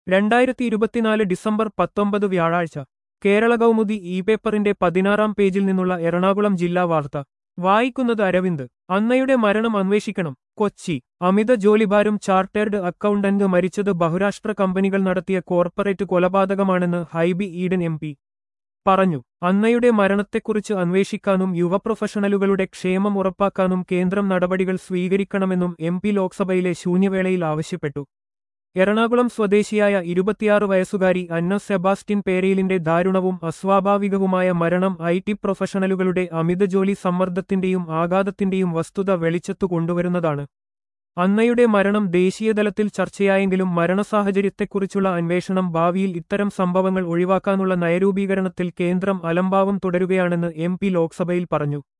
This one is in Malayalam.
രണ്ടായിരത്തി ഇരുപത്തിനാല് ഡിസംബർ പത്തൊമ്പത് വ്യാഴാഴ്ച കേരള കൗമുദി ഇ പേപ്പറിന്റെ പതിനാറാം പേജിൽ നിന്നുള്ള എറണാകുളം ജില്ലാ വാർത്ത വായിക്കുന്നത് അരവിന്ദ് അന്നയുടെ മരണം അന്വേഷിക്കണം കൊച്ചി അമിത ജോലിഭാരം ചാർട്ടേഡ് അക്കൗണ്ടന്റ് മരിച്ചത് ബഹുരാഷ്ട്ര കമ്പനികൾ നടത്തിയ കോർപ്പറേറ്റ് കൊലപാതകമാണെന്ന് ഹൈബി ഈഡൻ എം പി പറഞ്ഞു അന്നയുടെ മരണത്തെക്കുറിച്ച് അന്വേഷിക്കാനും യുവ പ്രൊഫഷണലുകളുടെ ക്ഷേമം ഉറപ്പാക്കാനും കേന്ദ്രം നടപടികൾ സ്വീകരിക്കണമെന്നും എം പി ലോക്സഭയിലെ ശൂന്യവേളയിൽ ആവശ്യപ്പെട്ടു എറണാകുളം സ്വദേശിയായ ഇരുപത്തിയാറ് വയസ്സുകാരി അന്ന സെബാസ്റ്റ്യൻ പേരയിലിന്റെ ദാരുണവും അസ്വാഭാവികവുമായ മരണം ഐ ടി പ്രൊഫഷണലുകളുടെ അമിത ജോലി സമ്മർദ്ദത്തിന്റെയും ആഘാതത്തിന്റെയും വസ്തുത വെളിച്ചത്തു കൊണ്ടുവരുന്നതാണ് അന്നയുടെ മരണം ദേശീയതലത്തിൽ ചർച്ചയായെങ്കിലും മരണസാഹചര്യത്തെക്കുറിച്ചുള്ള അന്വേഷണം ഭാവിയിൽ ഇത്തരം സംഭവങ്ങൾ ഒഴിവാക്കാനുള്ള നയരൂപീകരണത്തിൽ കേന്ദ്രം അലംഭാവം തുടരുകയാണെന്ന് എം പി ലോക്സഭയിൽ പറഞ്ഞു